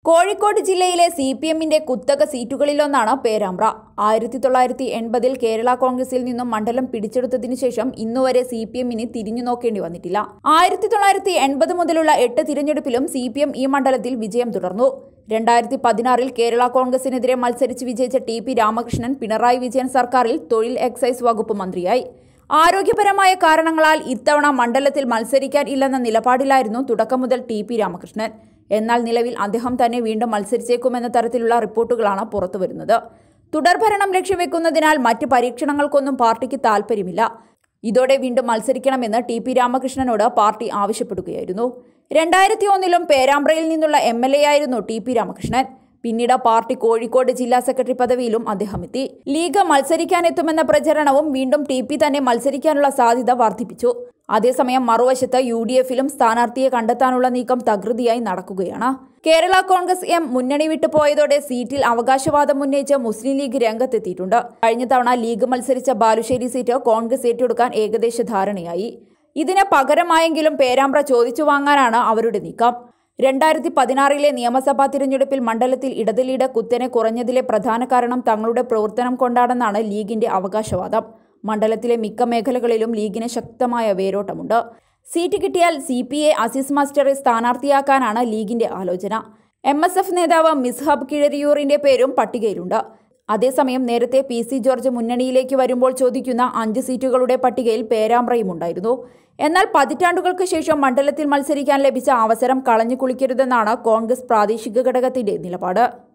കോഴിക്കോട് ജില്ലയിലെ C P എമ്മിന്റെ കുത്തക സീറ്റുകളിലൊന്നാണ് പേരാമ്പ്ര ആയിരത്തി തൊള്ളായിരത്തി എൺപതിൽ കേരള കോൺഗ്രസിൽ നിന്നും മണ്ഡലം പിടിച്ചെടുത്തതിനു ശേഷം ഇന്നുവരെ സി പി എമ്മിന് തിരിഞ്ഞു നോക്കേണ്ടി വന്നിട്ടില്ല ആയിരത്തി തൊള്ളായിരത്തി എൺപത് മുതലുള്ള എട്ട് തിരഞ്ഞെടുപ്പിലും സി പി എം ഈ മണ്ഡലത്തിൽ വിജയം തുടർന്നു രണ്ടായിരത്തി പതിനാറിൽ കേരള കോൺഗ്രസിനെതിരെ മത്സരിച്ച് വിജയിച്ച ടി പി രാമകൃഷ്ണൻ പിണറായി വിജയൻ സർക്കാരിൽ തൊഴിൽ എക്സൈസ് വകുപ്പ് മന്ത്രിയായി ആരോഗ്യപരമായ കാരണങ്ങളാൽ ഇത്തവണ മണ്ഡലത്തിൽ മത്സരിക്കാൻ ഇല്ലെന്ന നിലപാടിലായിരുന്നു തുടക്കം മുതൽ ടി പി രാമകൃഷ്ണൻ എന്നാൽ നിലവിൽ അദ്ദേഹം തന്നെ വീണ്ടും മത്സരിച്ചേക്കുമെന്ന തരത്തിലുള്ള റിപ്പോർട്ടുകളാണ് പുറത്തുവരുന്നത് തുടർഭരണം ലക്ഷ്യവെക്കുന്നതിനാൽ മറ്റ് പരീക്ഷണങ്ങൾക്കൊന്നും പാർട്ടിക്ക് താൽപ്പര്യമില്ല ഇതോടെ വീണ്ടും മത്സരിക്കണമെന്ന് ടി പി രാമകൃഷ്ണനോട് പാർട്ടി ആവശ്യപ്പെടുകയായിരുന്നു രണ്ടായിരത്തി ഒന്നിലും പേരാമ്പ്രയിൽ നിന്നുള്ള എം എൽ എ ആയിരുന്നു ടി പി രാമകൃഷ്ണൻ പിന്നീട് പാർട്ടി കോഴിക്കോട് ജില്ലാ സെക്രട്ടറി പദവിയിലും അദ്ദേഹം എത്തി ലീഗ് മത്സരിക്കാനെത്തുമെന്ന പ്രചരണവും വീണ്ടും ടി പി തന്നെ മത്സരിക്കാനുള്ള സാധ്യത വർദ്ധിപ്പിച്ചു അതേസമയം മറുവശത്ത് യു ഡി എഫിലും സ്ഥാനാർത്ഥിയെ കണ്ടെത്താനുള്ള നീക്കം തകൃതിയായി നടക്കുകയാണ് കേരള കോൺഗ്രസ് എം മുന്നണി വിട്ടു പോയതോടെ സീറ്റിൽ അവകാശവാദം ഉന്നയിച്ച് മുസ്ലിം ലീഗ് രംഗത്തെത്തിയിട്ടുണ്ട് കഴിഞ്ഞ തവണ ലീഗ് മത്സരിച്ച ബാലുശ്ശേരി സീറ്റ് കോൺഗ്രസ് ഏറ്റെടുക്കാൻ ഏകദേശ ധാരണയായി ഇതിന് പകരമായെങ്കിലും പേരാമ്പ്ര ചോദിച്ചു വാങ്ങാനാണ് അവരുടെ നീക്കം രണ്ടായിരത്തി പതിനാറിലെ നിയമസഭാ തിരഞ്ഞെടുപ്പിൽ മണ്ഡലത്തിൽ ഇടത് ലീഡ് കുത്തനെ കുറഞ്ഞതിലെ പ്രധാന കാരണം തങ്ങളുടെ പ്രവർത്തനം കൊണ്ടാണെന്നാണ് ലീഗിന്റെ അവകാശവാദം മണ്ഡലത്തിലെ മിക്ക മേഖലകളിലും ലീഗിന് ശക്തമായ വേരോട്ടമുണ്ട് സീറ്റ് കിട്ടിയാൽ സി പി എ അസീസ് മാസ്റ്ററെ സ്ഥാനാർത്ഥിയാക്കാനാണ് ലീഗിന്റെ ആലോചന എം എസ് എഫ് നേതാവ് മിസ്ഹബ് കിഴരിയൂറിന്റെ പേരും പട്ടികയിലുണ്ട് അതേസമയം നേരത്തെ പി സി ജോർജ് മുന്നണിയിലേക്ക് വരുമ്പോൾ ചോദിക്കുന്ന അഞ്ച് സീറ്റുകളുടെ പട്ടികയിൽ പേരാമ്പ്രയും ഉണ്ടായിരുന്നു എന്നാൽ പതിറ്റാണ്ടുകൾക്ക് ശേഷം മണ്ഡലത്തിൽ മത്സരിക്കാൻ ലഭിച്ച അവസരം കളഞ്ഞു കുളിക്കരുതെന്നാണ് കോൺഗ്രസ് പ്രാദേശിക ഘടകത്തിന്റെ നിലപാട്